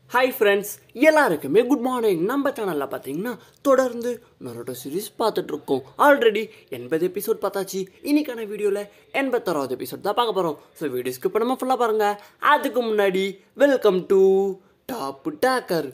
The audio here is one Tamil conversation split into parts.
ஹாய் ஃப்ரெண்ட்ஸ் எல்லாருக்குமே குட் மார்னிங் நம்ம சேனலில் பார்த்தீங்கன்னா தொடர்ந்து நரோட்டோ சீரிஸ் பார்த்துட்ருக்கோம் ஆல்ரெடி எண்பது எபிசோட் பார்த்தாச்சு இன்னைக்கான வீடியோவில் எண்பத்தாறாவது எபிசோட் தான் பார்க்க போகிறோம் ஸோ வீடியோ ஸ்கிப் பண்ணாமல் ஃபுல்லாக பாருங்கள் அதுக்கு முன்னாடி welcome to top tagger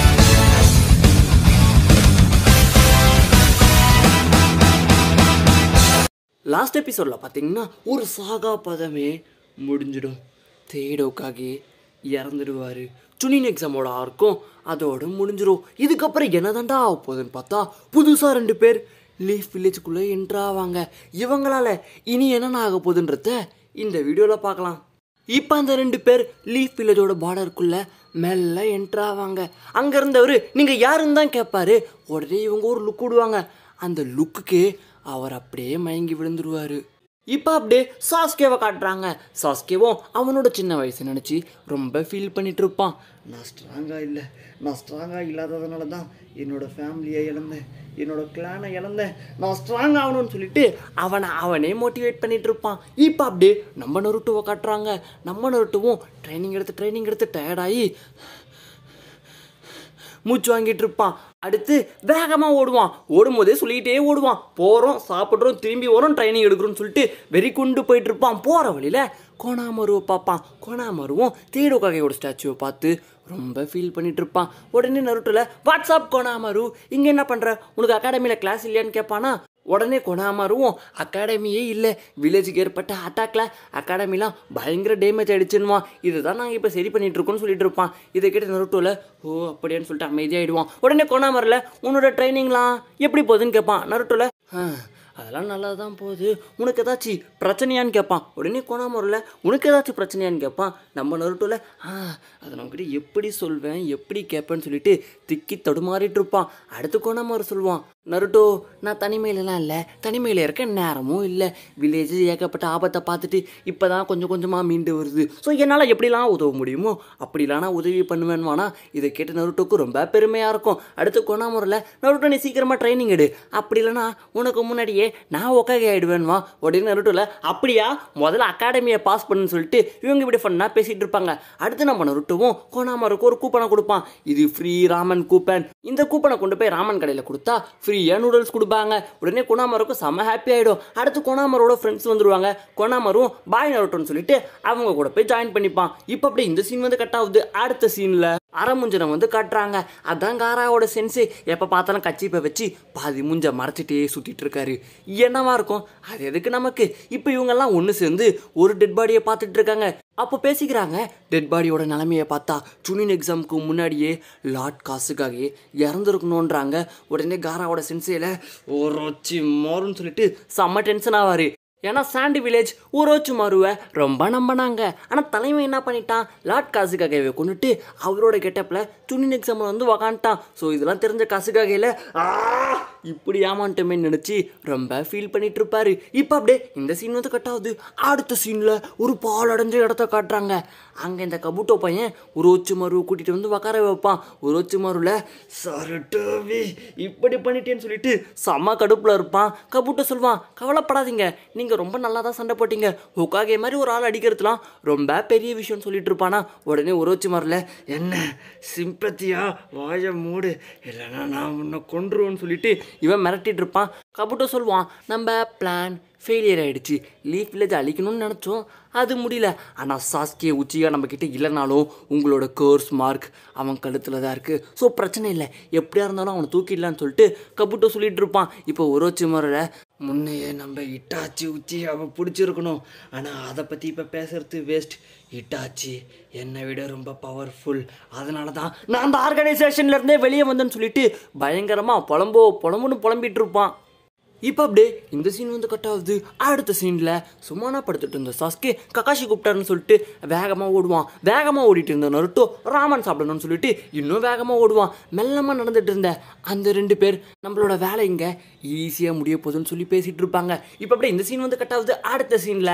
last எபிசோடில் பார்த்தீங்கன்னா ஒரு சாகா பதமே முடிஞ்சிடும் தேடோக்காகி இறந்துடுவார் சுனின் எக்ஸாமோட ஆர்க்கும் அதோட முடிஞ்சிடும் இதுக்கப்புறம் என்னதான்டா ஆக போகுதுன்னு பார்த்தா புதுசாக ரெண்டு பேர் லீஃப் வில்லேஜுக்குள்ளே என்ட்ராவாங்க இவங்களால இனி என்னென்ன ஆக போகுதுன்றத இந்த வீடியோவில் பார்க்கலாம் இப்போ அந்த ரெண்டு பேர் லீஃப் வில்லேஜோட பார்டருக்குள்ள மெல்ல என்ட்ராவாங்க அங்கே இருந்தவர் நீங்கள் யாருன்னு தான் கேட்பாரு உடனே இவங்க ஒரு லுக் விடுவாங்க அந்த லுக்குக்கு அவர் அப்படியே மயங்கி விழுந்துருவாரு இப்போ அப்படியே சாஸ்கேவை காட்டுறாங்க சாஸ்கேவும் அவனோட சின்ன வயசு நினச்சி ரொம்ப ஃபீல் பண்ணிட்டு இருப்பான் நான் ஸ்ட்ராங்காக இல்லை நான் ஸ்ட்ராங்காக இல்லாததுனால தான் என்னோட ஃபேமிலியை இழந்தேன் என்னோட கிளானை இழந்தேன் நான் ஸ்ட்ராங் ஆகணும்னு சொல்லிட்டு அவனை அவனே மோட்டிவேட் பண்ணிட்டு இருப்பான் இப்போ அப்படியே நம்ம நருட்டுவை காட்டுறாங்க நம்ம நருட்டுவும் ட்ரைனிங் எடுத்து ட்ரைனிங் எடுத்து டயர்டாகி மூச்சு வாங்கிட்டு இருப்பான் அடுத்து வேகமாக ஓடுவான் ஓடும்போதே சொல்லிக்கிட்டே ஓடுவான் போகிறோம் சாப்பிட்றோம் திரும்பி வரோம் ட்ரைனிங் எடுக்கிறோம்னு சொல்லிட்டு வெறி கொண்டு போயிட்டு இருப்பான் போகிற வழியில் கோணாமருவை பார்ப்பான் கோணாமருவும் தேடோக்காகையோட ஸ்டாச்சுவை பார்த்து ரொம்ப ஃபீல் பண்ணிட்டு இருப்பான் உடனே நருட்டில் வாட்ஸ்அப் கோணாமரு இங்கே என்ன பண்ணுற உனக்கு அகாடமியில் கிளாஸ் இல்லையான்னு கேட்பானா உடனே கொணாமருவும் அகாடமியே இல்லை வில்லேஜுக்கு ஏற்பட்ட அட்டாக்ல அகாடமிலாம் பயங்கர டேமேஜ் ஆயிடுச்சுன்னுவா இதுதான் நாங்கள் இப்போ சரி பண்ணிட்டு இருக்கோம்னு சொல்லிட்டு இருப்பான் இதை கேட்டு நருட்டோவில் ஓ அப்படியான்னு சொல்லிட்டு அமைதியாயிடுவான் உடனே கொணாமரில் உன்னோட ட்ரைனிங்லாம் எப்படி போகுதுன்னு கேட்பான் நருட்டோவில் அதெல்லாம் நல்லா தான் போகுது உனக்கு ஏதாச்சும் பிரச்சனையான்னு கேட்பான் உடனே கோணாமரில் உனக்கு ஏதாச்சும் பிரச்சனையான்னு கேட்பான் நம்ம நருட்டோவில் ஆ அதை நம்மக்கிட்ட எப்படி சொல்வேன் எப்படி கேட்பேன்னு சொல்லிட்டு திக்கி தடுமாறிட்டு இருப்பான் அடுத்து கோணாமரு சொல்லுவான் நருட்டோ நான் தனிமையிலலாம் இல்லை தனிமையில் இருக்க நேரமும் இல்லை வில்லேஜ் ஏகப்பட்ட ஆபத்தை பார்த்துட்டு இப்போ தான் கொஞ்சம் கொஞ்சமாக மீண்டு வருது ஸோ என்னால் எப்படிலாம் உதவ முடியுமோ அப்படிலாம் நான் உதவி பண்ணுவேன்வானா இதை கேட்டு நருட்டோக்கு ரொம்ப பெருமையாக இருக்கும் அடுத்து கொணாமுறையில் நருட்டோ நீ சீக்கிரமாக ட்ரைனிங் எடு அப்படி இல்லைனா உனக்கு முன்னாடியே நான் ஒக்காகி ஆகிடுவேன்வா உடனே நருட்டோவில் அப்படியா முதல்ல அகாடமியை பாஸ் பண்ணுன்னு சொல்லிட்டு இவங்க இப்படி ஃபன்னாக பேசிகிட்டு இருப்பாங்க அடுத்து நம்ம நருட்டோவும் கோணாமருக்கு ஒரு கூப்பனை கொடுப்பான் இது ஃப்ரீ ராமன் கூப்பன் இந்த கூப்பனை கொண்டு போய் ராமன் கடையில் கொடுத்தா ஃப்ரீயாக நூடுல்ஸ் கொடுப்பாங்க உடனே கொணாமருக்கும் செம்ம ஹாப்பி ஆகிடும் அடுத்து கொணாமரோட ஃப்ரெண்ட்ஸ் வந்துருவாங்க கொணாமரும் பாய் நரோட்டோன்னு சொல்லிட்டு அவங்க கூட போய் ஜாயின் பண்ணிப்பான் இப்போ அப்படியே இந்த சீன் வந்து கட் ஆகுது அடுத்த சீனில் அரைமுஞ்சனை வந்து காட்டுறாங்க அதான் காராவோட சென்ஸு எப்போ பார்த்தாலும் கச்சிப்பை வச்சு பாதி முஞ்ச மறைச்சிட்டே சுற்றிட்டு இருக்காரு என்னவா இருக்கும் அது எதுக்கு நமக்கு இப்போ இவங்கெல்லாம் ஒன்று சேர்ந்து ஒரு டெட் பாடியை பார்த்துட்டு இருக்காங்க அப்போ பேசிக்கிறாங்க டெட் பாடியோட நிலமையை பார்த்தா சுனின் எக்ஸாமுக்கு முன்னாடியே லாட் காசுக்காக இறந்துருக்கணுன்றாங்க உடனே காராவோட சென்சையில் ஒரு வச்சு மோருன்னு சொல்லிட்டு செம்ம டென்ஷன் ஆவார் ஏன்னா சாண்டி வில்லேஜ் ஊரோச்சு மாறுவை ரொம்ப நம்பினாங்க ஆனால் தலைமை என்ன பண்ணிட்டான் லாட் காசுக்காகவே கொண்டுட்டு அவரோட கெட்டப்பில் துணின் எக்ஸாமில் வந்து உக்காந்துட்டான் ஸோ இதெல்லாம் தெரிஞ்ச காசுக்காகையில் இப்படி ஏமாண்டமே நினச்சி ரொம்ப ஃபீல் பண்ணிட்டு இருப்பாரு இப்போ அப்படியே இந்த சீன் வந்து கட் ஆகுது அடுத்த சீனில் ஒரு பால் அடைஞ்ச இடத்த காட்டுறாங்க அங்கே இந்த கபூட்டோ பையன் ஒரு ஒச்சு மரு கூட்டிகிட்டு வந்து உக்கார வைப்பான் ஒரு ஒச்சு மருவில் சரட்டோவி இப்படி பண்ணிட்டேன்னு சொல்லிட்டு செம்ம கடுப்பில் இருப்பான் கபூட்டோ சொல்லுவான் கவலைப்படாதீங்க நீங்கள் ரொம்ப நல்லா தான் சண்டை போட்டீங்க உக்காகே மாதிரி ஒரு ஆள் அடிக்கிறதுலாம் ரொம்ப பெரிய விஷயம்னு சொல்லிட்டு இருப்பானா உடனே ஒரு ஒச்சு மரில் என்ன சிம்பத்தியா வாய மூடு இல்லைன்னா நான் உன்னை கொன்றுவேன்னு சொல்லிட்டு இவன் மிரட்டிட்டு இருப்பான் கபூட்டோ சொல்லுவான் நம்ம பிளான் ஃபெயிலியர் ஆகிடுச்சு லீஃப் வில்லேஜ் அழிக்கணும்னு நினச்சோம் அது முடியல ஆனால் சாஸ்கிய உச்சியாக நம்மக்கிட்ட இல்லைனாலும் உங்களோட கோர்ஸ் மார்க் அவன் கழுத்தில் தான் இருக்குது ஸோ பிரச்சனை இல்லை எப்படியா இருந்தாலும் அவனை தூக்கிடலான்னு சொல்லிட்டு கபூட்டோ சொல்லிட்டு இருப்பான் இப்போ ஒரோச்சி முறையில் முன்னையே நம்ம இட்டாச்சி உச்சி அவன் பிடிச்சிருக்கணும் ஆனால் அதை பற்றி இப்போ பேசுறது வேஸ்ட் இட்டாச்சி என்னை விட ரொம்ப பவர்ஃபுல் அதனால தான் நான் அந்த ஆர்கனைசேஷன்லேருந்தே வெளியே வந்தேன்னு சொல்லிட்டு பயங்கரமாக புலம்போ புலம்புன்னு புலம்பிட்டு இருப்பான் இப்போ அப்படியே இந்த சீன் வந்து கட் ஆகுது அடுத்த சீனில் சும்மானா படுத்துட்டு இருந்த சாஸ்கே கக்காஷி கூப்பிட்டாருன்னு சொல்லிட்டு வேகமாக ஓடுவான் வேகமாக ஓடிட்டு இருந்த நருட்டோ ராமன் சாப்பிடணும்னு சொல்லிட்டு இன்னும் வேகமாக ஓடுவான் மெல்லமாக நடந்துட்டு இருந்த அந்த ரெண்டு பேர் நம்மளோட வேலை இங்கே ஈஸியாக முடிய போகுதுன்னு சொல்லி பேசிகிட்டு இருப்பாங்க இப்போ அப்படியே இந்த சீன் வந்து கட் ஆகுது அடுத்த சீனில்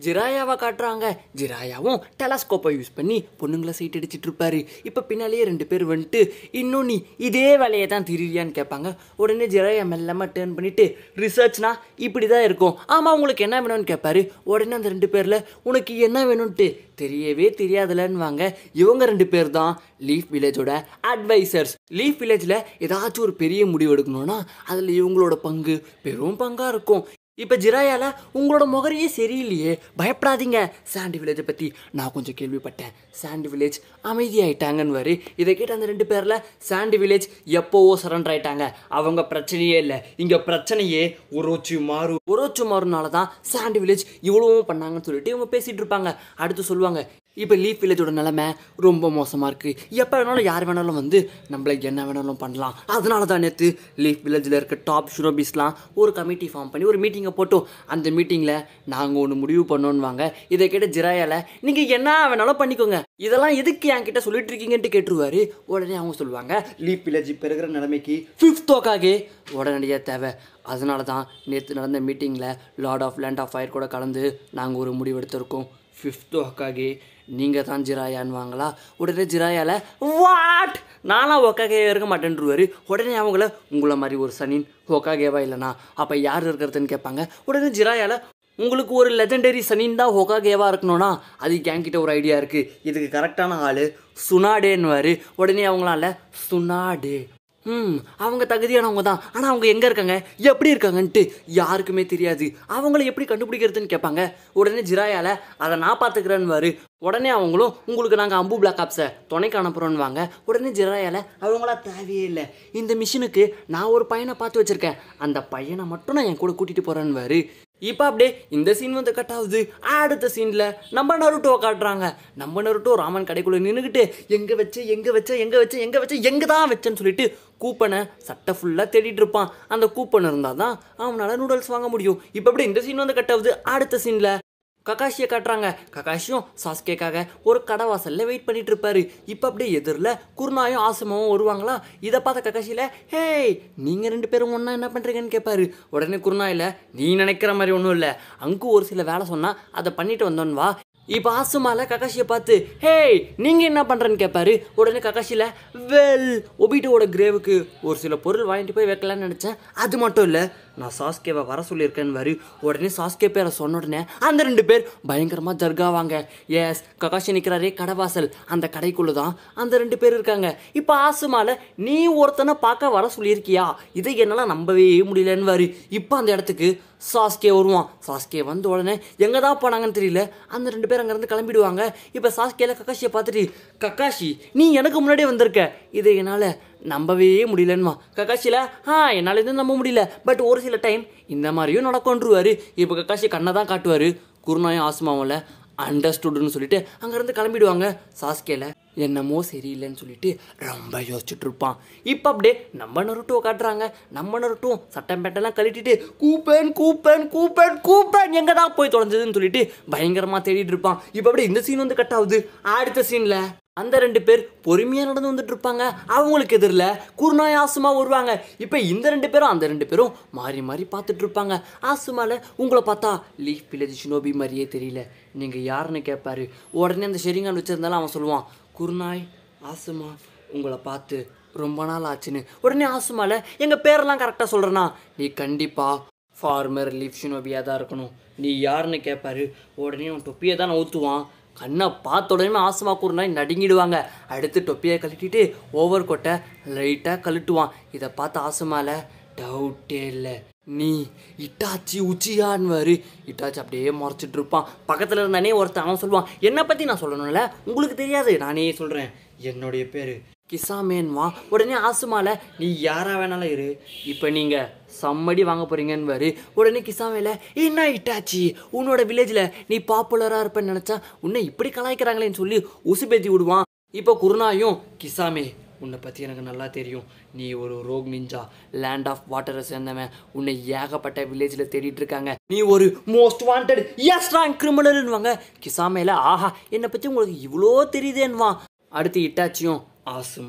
ஜிராயாவை காட்டுறாங்க ஜிராயாவும் டெலஸ்கோப்பை யூஸ் பண்ணி பொண்ணுங்களை சைட் அடிச்சிட்டு இருப்பாரு இப்போ பின்னாலேயே ரெண்டு பேர் வந்துட்டு இன்னும் நீ இதே வேலையை தான் திரியான்னு கேட்பாங்க உடனே ஜிராயா மெல்லமாக டேர்ன் பண்ணிட்டு ரிசர்ச்னா இப்படி தான் இருக்கும் ஆமாம் உங்களுக்கு என்ன வேணும்னு கேட்பாரு உடனே அந்த ரெண்டு பேரில் உனக்கு என்ன வேணும்ன்ட்டு தெரியவே தெரியாதுலன்னு வாங்க இவங்க ரெண்டு பேர் தான் லீஃப் வில்லேஜோட அட்வைசர்ஸ் லீஃப் வில்லேஜில் ஏதாச்சும் ஒரு பெரிய முடிவு எடுக்கணும்னா அதில் இவங்களோட பங்கு பெரும் பங்காக இருக்கும் இப்போ ஜிராயால உங்களோட முகரையே சரியில்லையே பயப்படாதீங்க சாண்டி வில்லேஜை பற்றி நான் கொஞ்சம் கேள்விப்பட்டேன் சாண்டி வில்லேஜ் அமைதியாயிட்டாங்கன்னு வரு இதை கேட்ட அந்த ரெண்டு பேரில் சாண்டி வில்லேஜ் எப்போவோ சரண்டர் ஆயிட்டாங்க அவங்க பிரச்சனையே இல்லை இங்கே பிரச்சனையே ஒரோச்சு மாறு ஒரோச்சு மாறுனால தான் சாண்டி வில்லேஜ் இவ்வளவும் பண்ணாங்கன்னு சொல்லிட்டு இவங்க பேசிகிட்டு இருப்பாங்க அடுத்து சொல்லுவாங்க இப்போ லீஃப் வில்லேஜோட நிலைமை ரொம்ப மோசமாக இருக்குது எப்போ வேணாலும் யார் வேணாலும் வந்து நம்மளை என்ன வேணாலும் பண்ணலாம் அதனால தான் நேற்று லீஃப் வில்லேஜில் இருக்க டாப் ஷுரோபிஸ்லாம் ஒரு கமிட்டி ஃபார்ம் பண்ணி ஒரு மீட்டிங்கை போட்டோம் அந்த மீட்டிங்கில் நாங்கள் ஒன்று முடிவு பண்ணோன்னு வாங்க இதை கேட்ட ஜிராயால நீங்கள் என்ன வேணாலும் பண்ணிக்கோங்க இதெல்லாம் எதுக்கு என்கிட்ட சொல்லிட்டு இருக்கீங்கன்ட்டு கேட்டுருவாரு உடனே அவங்க சொல்லுவாங்க லீஃப் வில்லேஜ் இப்போ இருக்கிற நிலைமைக்கு ஃபிஃப்த் ஓக்காகே உடனடியாக தேவை அதனால தான் நேற்று நடந்த மீட்டிங்கில் lord of land of fire கூட கலந்து நாங்கள் ஒரு முடிவு எடுத்திருக்கோம் ஃபிஃப்த் ஒக்காகே நீங்கள் தான் ஜிராயான்வாங்களா உடனே ஜிராயால வாட் நானும் ஒக்காகே இருக்க மாட்டேன்ருவாரு உடனே அவங்கள உங்களை மாதிரி ஒரு சனின் ஒக்காகேவா இல்லைனா அப்போ யார் இருக்கிறதுன்னு கேட்பாங்க உடனே ஜிராயால உங்களுக்கு ஒரு லெஜெண்டரி சனின் தான் ஹொகாகேவா இருக்கணும்னா அதுக்கு என்கிட்ட ஒரு ஐடியா இருக்குது இதுக்கு கரெக்டான ஆள் சுனாடேன்னுவார் உடனே அவங்களால சுனாடே ம் அவங்க தகுதியானவங்க தான் ஆனால் அவங்க எங்கே இருக்காங்க எப்படி இருக்காங்கன்ட்டு யாருக்குமே தெரியாது அவங்கள எப்படி கண்டுபிடிக்கிறதுன்னு கேட்பாங்க உடனே ஜிராயால அதை நான் பார்த்துக்கிறேன்னு உடனே அவங்களும் உங்களுக்கு நாங்கள் அம்பு பிளாக் ஆப்ஸை துணைக்கு அனுப்புகிறோன்னு வாங்க உடனே ஜிராயால அவங்களா தேவையே இல்லை இந்த மிஷினுக்கு நான் ஒரு பையனை பார்த்து வச்சுருக்கேன் அந்த பையனை மட்டும் நான் என் கூட கூட்டிகிட்டு போகிறேன்னு இப்போ அப்படியே இந்த சீன் வந்து கட் ஆகுது அடுத்த சீனில் நம்ம நருட்டோவை காட்டுறாங்க நம்ம நருட்டோ ராமன் கடைக்குள்ளே நின்றுக்கிட்டு எங்கே வச்சு எங்கே வச்ச எங்கே வச்ச எங்கே வச்ச எங்கே தான் வச்சேன்னு சொல்லிட்டு கூப்பனை சட்டை ஃபுல்லாக தேடிட்டு இருப்பான் அந்த கூப்பன் இருந்தால் தான் அவனால் நூடுல்ஸ் வாங்க முடியும் இப்போ அப்படியே இந்த சீன் வந்து கட் ஆகுது அடுத்த சீனில் ககாஷியை காட்டுறாங்க ககாஷியும் சாஸ்கேக்காக ஒரு கடை வாசல்ல வெயிட் பண்ணிட்டு இருப்பாரு இப்போ அப்படியே எதிரில் குருநாயும் ஆசமாவும் வருவாங்களா இதை பார்த்த ககாஷியில் ஹேய் நீங்கள் ரெண்டு பேரும் ஒன்றா என்ன பண்ணுறீங்கன்னு கேட்பாரு உடனே குருநாயில் நீ நினைக்கிற மாதிரி ஒன்றும் இல்லை அங்கு ஒரு சில வேலை சொன்னால் அதை பண்ணிட்டு வந்தோன்னு வா இப்போ ஆசுமால ககாஷியை பார்த்து ஹேய் நீங்கள் என்ன பண்ணுறேன்னு கேட்பாரு உடனே ககாஷியில் வெல் ஒபிட்டோட கிரேவுக்கு ஒரு சில பொருள் வாங்கிட்டு போய் வைக்கலான்னு நினச்சேன் அது மட்டும் இல்லை நான் சாஸ்கேவை வர சொல்லியிருக்கேன்னு வரு உடனே சாஸ்கே பேரை சொன்ன உடனே அந்த ரெண்டு பேர் பயங்கரமாக ஜர்காவாங்க எஸ் ககாஷி நிற்கிறாரே கடைவாசல் அந்த கடைக்குள்ளே தான் அந்த ரெண்டு பேர் இருக்காங்க இப்போ ஆசுமால நீ ஒருத்தனை பார்க்க வர சொல்லியிருக்கியா இதை என்னால் நம்பவே முடியலன்னு வாரு இப்போ அந்த இடத்துக்கு சாஸ்கே வருவான் சாஸ்கே வந்த உடனே எங்கே தான் போனாங்கன்னு தெரியல அந்த ரெண்டு பேர் அங்கேருந்து கிளம்பிடுவாங்க இப்போ சாஸ்கேல கக்காஷியை பார்த்துட்டு கக்காஷி நீ எனக்கு முன்னாடியே வந்திருக்க இதை என்னால் நம்பவே முடியலன்னுமா கக்காஷியில் ஆ என்னால் எதுவும் நம்ப முடியல பட் ஒரு சில டைம் இந்த மாதிரியும் நடக்கும்ன்றுவார் இப்போ கக்காஷி கண்ணை தான் காட்டுவார் குருநாயும் ஆசுமாவில் அண்டர்ஸ்டுடுன்னு சொல்லிட்டு அங்கேருந்து கிளம்பிடுவாங்க சாஸ்கேல என்னமோ சரியில்லைன்னு சொல்லிட்டு ரொம்ப யோசிச்சுட்டு இருப்பான் இப்போ அப்படியே நம்ம நருட்டோ காட்டுறாங்க நம்ம நருட்டும் சட்டம் பேட்டெல்லாம் கழட்டிட்டு கூப்பேன் கூப்பேன் கூப்பேன் கூப்பேன் எங்கே தான் போய் தொலைஞ்சதுன்னு சொல்லிட்டு பயங்கரமாக தேடிட்டு இருப்பான் இப்போ அப்படியே இந்த சீன் வந்து கட் ஆகுது அடுத்த சீனில் அந்த ரெண்டு பேர் பொறுமையாக நடந்து வந்துட்டு இருப்பாங்க அவங்களுக்கு எதிரில் குருநாய் ஆசுமா வருவாங்க இப்போ இந்த ரெண்டு பேரும் அந்த ரெண்டு பேரும் மாறி மாறி பார்த்துட்டு இருப்பாங்க ஆசுமால உங்களை பார்த்தா லீஃப் வில்லேஜ் ஷினோபி மாதிரியே தெரியல நீங்கள் யாருன்னு கேட்பாரு உடனே அந்த ஷெரிங்கான் வச்சிருந்தாலும் அவன் சொல்லுவான் குருநாய் ஆசுமா உங்களை பார்த்து ரொம்ப நாள் ஆச்சுன்னு உடனே ஆசுமால எங்கள் பேரெல்லாம் கரெக்டாக சொல்கிறேன்னா நீ கண்டிப்பாக ஃபார்மர் லீஃப் ஷினோபியாக தான் இருக்கணும் நீ யாருன்னு கேட்பாரு உடனே அவன் தொப்பியை தான் ஊற்றுவான் கண்ணை பார்த்த உடனே ஆசமா கூறினாய் நடுங்கிடுவாங்க அடுத்து தொப்பியை கழட்டிட்டு ஓவர் கோட்டை லைட்டாக கழட்டுவான் இதை பார்த்து ஆசமால டவுட்டே இல்லை நீ இட்டாச்சி உச்சியான்வாரு இட்டாச்சி அப்படியே முறைச்சிட்டு இருப்பான் பக்கத்தில் இருந்தானே ஒருத்தன் அவன் சொல்லுவான் என்னை பற்றி நான் சொல்லணும்ல உங்களுக்கு தெரியாது நானே சொல்கிறேன் என்னுடைய பேர் கிசாமேன்வா உடனே ஆசுமால நீ யாரா வேணாலும் இரு இப்போ நீங்கள் சம்மடி வாங்க போறீங்கன்னு உடனே கிசாமேல என்ன இட்டாச்சி உன்னோட வில்லேஜில் நீ பாப்புலராக இருப்பேன்னு நினச்சா உன்னை இப்படி கலாய்க்கிறாங்களேன்னு சொல்லி உசுபேத்தி விடுவான் இப்போ குருநாயும் கிசாமே உன்னை பற்றி எனக்கு நல்லா தெரியும் நீ ஒரு ரோக் நிஞ்சா லேண்ட் ஆஃப் வாட்டரை சேர்ந்தவன் உன்னை ஏகப்பட்ட வில்லேஜில் தேடிட்டு இருக்காங்க நீ ஒரு மோஸ்ட் வாண்டட் எஸ் ரேங்க் கிரிமினல்னுவாங்க கிசாமேல ஆஹா என்னை பற்றி உங்களுக்கு இவ்வளோ தெரியுதேன்வான் அடுத்து இட்டாச்சியும் ஆசுமா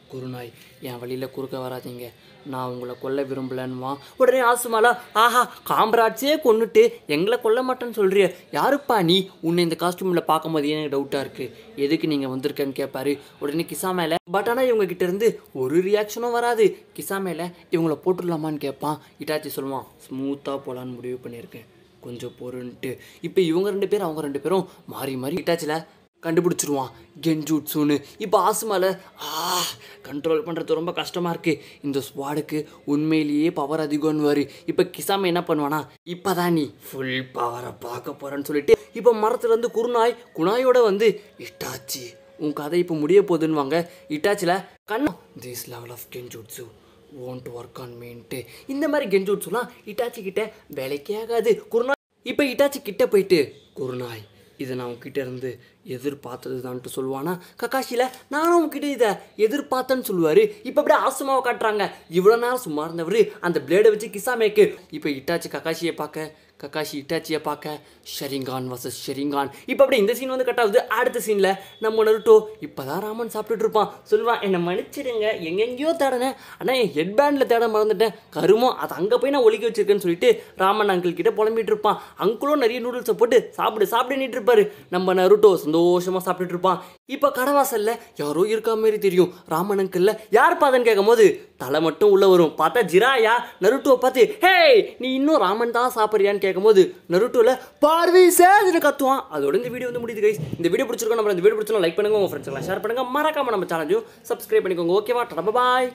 குருநாய் என் வழியில் குறுக்க வராதீங்க நான் உங்களை கொல்ல விரும்பலன்னுவா உடனே ஆசுமாலா ஆஹா காம்பராட்சியே கொன்னுட்டு எங்களை கொல்ல மாட்டேன்னு சொல்றிய யாருப்பா நீ உன்னை இந்த காஸ்டியூமில் பார்க்கும்போது எனக்கு டவுட்டாக இருக்குது எதுக்கு நீங்கள் வந்திருக்கேன்னு கேட்பாரு உடனே கிசா மேலே பட் ஆனால் இவங்க கிட்ட இருந்து ஒரு ரியாக்ஷனும் வராது கிசா மேலே இவங்கள போட்டுடலாமான்னு கேட்பான் இட்டாச்சி சொல்லுவான் ஸ்மூத்தாக போகலான்னு முடிவு பண்ணியிருக்கேன் கொஞ்சம் பொருன்ட்டு இப்போ இவங்க ரெண்டு பேரும் அவங்க ரெண்டு பேரும் மாறி மாறி இட்டாச்சில் கண்டுபிடிச்சிருவான் கென்ஜூட்ஸுன்னு இப்போ ஆசுமால ஆ கண்ட்ரோல் பண்ணுறது ரொம்ப கஷ்டமாக இருக்குது இந்த ஸ்வாடுக்கு உண்மையிலேயே பவர் அதிகம்னு வரு இப்போ கிசாம என்ன பண்ணுவானா இப்போ தான் நீ ஃபுல் பவரை பார்க்க போகிறேன்னு சொல்லிட்டு இப்போ மரத்துலேருந்து குருநாய் குணாயோட வந்து இட்டாச்சி உன் கதை இப்போ முடிய போகுதுன்னுவாங்க இட்டாச்சில் கண்ணா this level of kenjutsu won't work on மீன்ட்டு இந்த மாதிரி கென்ஜூட்ஸுலாம் இட்டாச்சி கிட்ட வேலைக்கே ஆகாது குருநாய் இப்போ இட்டாச்சி கிட்ட போயிட்டு குருநாய் இதை நான் உங்ககிட்ட இருந்து எதிர்பார்த்தது தான்ட்டு சொல்லுவானா கக்காஷியில் நானும் உங்ககிட்ட இதை எதிர்பார்த்தேன்னு சொல்லுவார் இப்போ அப்படியே ஆசுமாவை காட்டுறாங்க இவ்வளோ நேரம் சும்மா இருந்தவர் அந்த பிளேடை வச்சு கிசாமேக்கு இப்போ இட்டாச்சி கக்காஷியை பார்க்க கக்காஷி இட்டாச்சியை பார்க்க ஷெரிங்கான் வர்சஸ் ஷெரிங்கான் இப்போ அப்படியே இந்த சீன் வந்து கட் ஆகுது அடுத்த சீனில் நம்ம நருட்டோ இப்போ தான் ராமன் சாப்பிட்டுட்டு இருப்பான் சொல்லுவான் என்னை மன்னிச்சிடுங்க எங்கெங்கேயோ தேடினேன் ஆனால் என் ஹெட் பேண்டில் தேட மறந்துட்டேன் கருமோ அது அங்கே போய் நான் ஒழிக்க வச்சிருக்கேன்னு சொல்லிட்டு ராமன் அங்கிள் கிட்ட புலம்பிட்டு இருப்பான் அங்கிளும் நிறைய நூடுல்ஸை போட்டு சாப்பிடு சாப்பிடுன்னு இருப்பாரு நம்ம நருட்டோ சந்தோஷமாக சாப்பிட்டுட்டு இருப்பான் இப்போ கடவாசல்ல யாரோ இருக்கா மாதிரி தெரியும் ராமன் அங்கிள்ல யார் பாதன்னு கேட்கும்போது தலை மட்டும் உள்ள வரும் பார்த்தா ஜிராயா நருட்டோவை பார்த்து ஹே நீ இன்னும் ராமன் தான் சாப்பிட்றியான்னு கேட்கும்போது நருட்டோல பார்வை சேதுன்னு கத்துவான் அதோட இந்த வீடியோ வந்து முடியுது கைஸ் இந்த வீடியோ பிடிச்சிருக்கோம் நம்ம இந்த வீடியோ பிடிச்சா லைக் பண்ணுங்க உங்க ஃப்ரெண்ட்ஸ் எல்லாம் ஷேர் பண்ணுங்க மறக்காம நம்ம சேனலையும் சப்ஸ்கிரைப் பண்ணிக்கோங்க ஓகேவா டபா பாய்